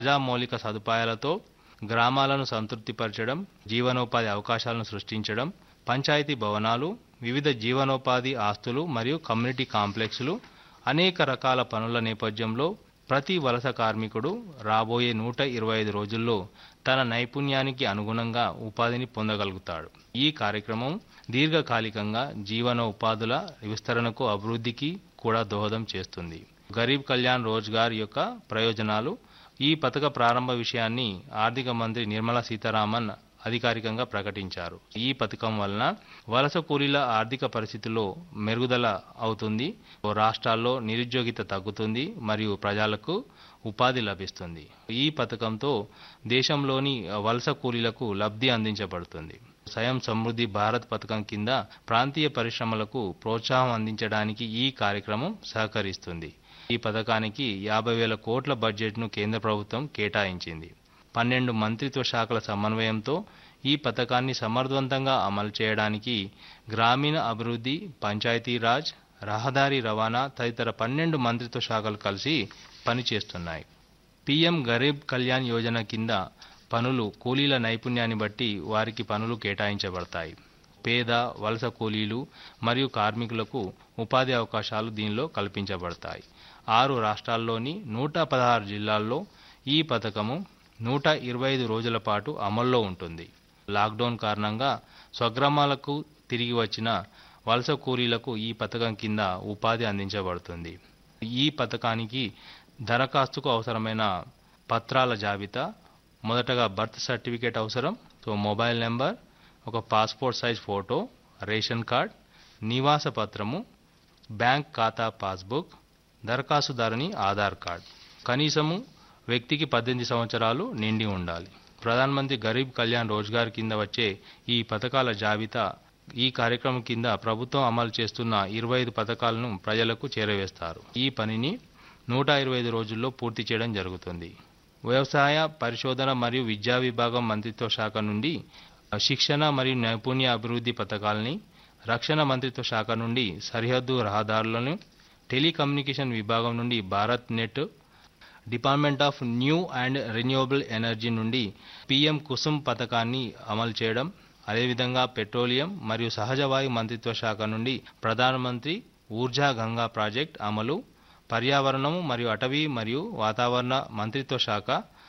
ప్రజా మౌలిక సదుపాయాలతో గ్రామాలను సంతృప్తిపరచడం జీవనోపాధి అవకాశాలను సృష్టించడం పంచాయతీ భవనాలు వివిధ జీవనోపాధి ఆస్తులు మరియు కమ్యూనిటీ కాంప్లెక్స్లు అనేక రకాల పనుల నేపథ్యంలో ప్రతి వలస కార్మికుడు రాబోయే నూట ఇరవై ఐదు రోజుల్లో తన నైపుణ్యానికి అనుగుణంగా ఉపాధిని పొందగలుగుతాడు ఈ కార్యక్రమం దీర్ఘకాలికంగా జీవన ఉపాధుల విస్తరణకు అభివృద్ధికి కూడా దోహదం చేస్తుంది గరీబ్ కళ్యాణ్ రోజ్గార్ యొక్క ప్రయోజనాలు ఈ పథక ప్రారంభ విషయాన్ని ఆర్థిక మంత్రి నిర్మలా సీతారామన్ అధికారికంగా ప్రకటించారు ఈ పథకం వలన వలస కూలీల ఆర్థిక పరిస్థితుల్లో మెరుగుదల అవుతుంది రాష్ట్రాల్లో నిరుద్యోగిత తగ్గుతుంది మరియు ప్రజలకు ఉపాధి లభిస్తుంది ఈ పథకంతో దేశంలోని వలస కూలీలకు లబ్ధి అందించబడుతుంది స్వయం సమృద్ధి భారత్ పథకం కింద ప్రాంతీయ పరిశ్రమలకు ప్రోత్సాహం అందించడానికి ఈ కార్యక్రమం సహకరిస్తుంది ఈ పథకానికి యాభై వేల కోట్ల బడ్జెట్ను కేంద్ర ప్రభుత్వం కేటాయించింది పన్నెండు మంత్రిత్వ శాఖల సమన్వయంతో ఈ పథకాన్ని సమర్థవంతంగా అమలు చేయడానికి గ్రామీణ అభివృద్ధి పంచాయతీరాజ్ రహదారి రవాణా తదితర పన్నెండు మంత్రిత్వ శాఖలు కలిసి పనిచేస్తున్నాయి పీఎం గరీబ్ కళ్యాణ్ యోజన కింద పనులు కూలీల నైపుణ్యాన్ని బట్టి వారికి పనులు కేటాయించబడతాయి పేద వలస కూలీలు మరియు కార్మికులకు ఉపాధి అవకాశాలు దీనిలో కల్పించబడతాయి ఆరు రాష్ట్రాల్లోని నూట పదహారు జిల్లాల్లో ఈ పథకము నూట ఇరవై ఐదు రోజుల పాటు అమల్లో ఉంటుంది లాక్డౌన్ కారణంగా స్వగ్రామాలకు తిరిగి వచ్చిన వలస కూలీలకు ఈ పథకం కింద ఉపాధి అందించబడుతుంది ఈ పథకానికి దరఖాస్తుకు అవసరమైన పత్రాల జాబితా మొదటగా బర్త్ సర్టిఫికేట్ అవసరం సో మొబైల్ నెంబర్ ఒక passport size photo ration card నివాస పత్రము బ్యాంక్ ఖాతా పాస్బుక్ దరఖాస్తుదారుని ఆధార్ కార్డ్ కనీసము వ్యక్తికి పద్దెనిమిది సంవత్సరాలు నిండి ఉండాలి ప్రధానమంత్రి గరీబ్ కళ్యాణ్ రోజ్గార్ కింద వచ్చే ఈ పథకాల జాబితా ఈ కార్యక్రమం కింద ప్రభుత్వం అమలు చేస్తున్న ఇరవై ఐదు పథకాలను ప్రజలకు చేరవేస్తారు ఈ పనిని నూట ఇరవై ఐదు రోజుల్లో పూర్తి చేయడం జరుగుతుంది వ్యవసాయ పరిశోధన మరియు విద్యా విభాగం మంత్రిత్వ శాఖ నుండి శిక్షణ మరియు నైపుణ్య అభివృద్ధి పథకాలని రక్షణ మంత్రిత్వ శాఖ నుండి సరిహద్దు రహదారులను టెలికమ్యూనికేషన్ విభాగం నుండి Bharat net department of new and renewable energy నుండి పిఎం కుసుమ్ పథకాన్ని అమలు చేయడం అదేవిధంగా పెట్రోలియం మరియు సహజ వాయు మంత్రిత్వ శాఖ నుండి ప్రధానమంత్రి ఊర్జా గంగా ప్రాజెక్ట్ అమలు పర్యావరణం మరియు అటవీ మరియు వాతావరణ మంత్రిత్వ శాఖ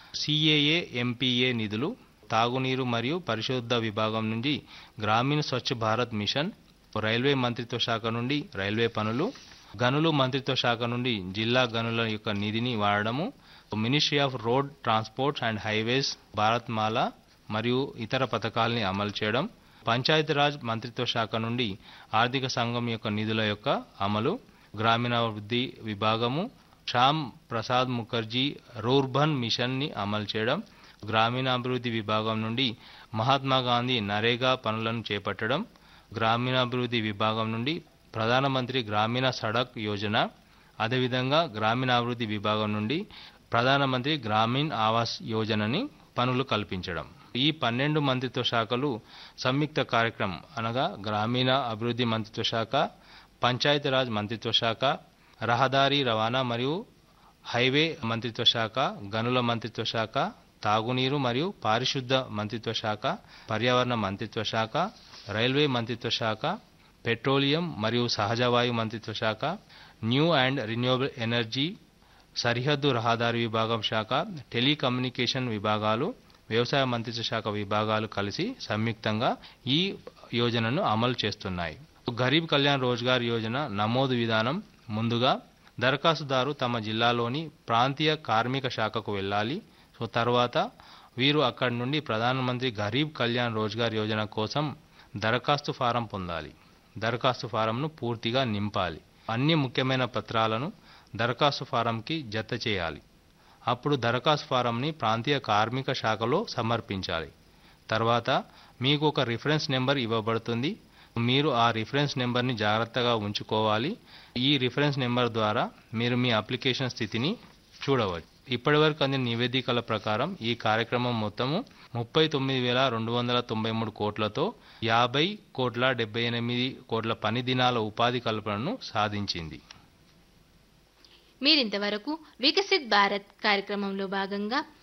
సిఏఏ ఎంపీఏ నిధులు తాగునీరు మరియు పరిశుద్ధ విభాగం నుండి గ్రామీణ స్వచ్ఛ భారత్ మిషన్ రైల్వే మంత్రిత్వ శాఖ నుండి రైల్వే పనులు గనులు మంత్రిత్వ శాఖ నుండి జిల్లా గనుల యొక్క నిధిని వాడడము ministry of road transport and highways Bharat Mala మరియు ఇతర పథకాలని అమలు చేయడం పంచాయతీరాజ్ మంత్రిత్వ శాఖ నుండి ఆర్థిక సంఘం యొక్క నిధుల యొక్క అమలు గ్రామీణాభివృద్ధి విభాగము శ్యామ్ ప్రసాద్ ముఖర్జీ రూర్బన్ మిషన్ని అమలు చేయడం గ్రామీణాభివృద్ధి విభాగం నుండి మహాత్మా గాంధీ నరేగా పనులను చేపట్టడం గ్రామీణాభివృద్ధి విభాగం నుండి ప్రధానమంత్రి గ్రామీణ సడక్ యోజన అదేవిధంగా గ్రామీణాభివృద్ధి విభాగం నుండి ప్రధానమంత్రి గ్రామీణ్ ఆవాస్ యోజనని పనులు కల్పించడం ఈ పన్నెండు మంత్రిత్వ శాఖలు సంయుక్త కార్యక్రమం అనగా గ్రామీణ అభివృద్ధి మంత్రిత్వ శాఖ పంచాయతీరాజ్ మంత్రిత్వ శాఖ రహదారి రవాణా మరియు హైవే మంత్రిత్వ శాఖ గనుల మంత్రిత్వ శాఖ తాగునీరు మరియు పారిశుద్ధ మంత్రిత్వ శాఖ పర్యావరణ మంత్రిత్వ శాఖ రైల్వే మంత్రిత్వ శాఖ పెట్రోలియం మరియు సహజవాయు మంత్రిత్వ శాఖ న్యూ అండ్ రిన్యూవబుల్ ఎనర్జీ సరిహద్దు రహదారి విభాగం శాఖ టెలికమ్యూనికేషన్ విభాగాలు వ్యవసాయ మంత్రిత్వ శాఖ విభాగాలు కలిసి సంయుక్తంగా ఈ యోజనను అమలు చేస్తున్నాయి గరీబ్ కళ్యాణ్ రోజ్గార్ యోజన నమోదు విధానం ముందుగా దరఖాస్తుదారు తమ జిల్లాలోని ప్రాంతీయ కార్మిక శాఖకు వెళ్ళాలి సో తర్వాత వీరు అక్కడి నుండి ప్రధానమంత్రి గరీబ్ కళ్యాణ్ రోజ్గార్ యోజన కోసం దరఖాస్తు ఫారం పొందాలి దరఖాస్తు ఫారంను పూర్తిగా నింపాలి అన్ని ముఖ్యమైన పత్రాలను దరఖాస్తు ఫారంకి జత చేయాలి అప్పుడు దరఖాస్తు ఫారంని ప్రాంతీయ కార్మిక శాఖలో సమర్పించాలి తర్వాత మీకు ఒక రిఫరెన్స్ నెంబర్ ఇవ్వబడుతుంది మీరు ఆ రిఫరెన్స్ నెంబర్ని జాగ్రత్తగా ఉంచుకోవాలి ఈ రిఫరెన్స్ నెంబర్ ద్వారా మీరు మీ అప్లికేషన్ స్థితిని చూడవచ్చు ఇప్పటివరకు అందిన నివేదికల ప్రకారం ఈ కార్యక్రమం మొత్తము ముప్పై తొమ్మిది వేల రెండు వందల తొంభై మూడు కోట్లతో యాభై కోట్ల డెబ్బై ఎనిమిది కోట్ల పని దినాల ఉపాధి కల్పనను సాధించింది మీరింతవరకు వికసిత్ భారత్ కార్యక్రమంలో భాగంగా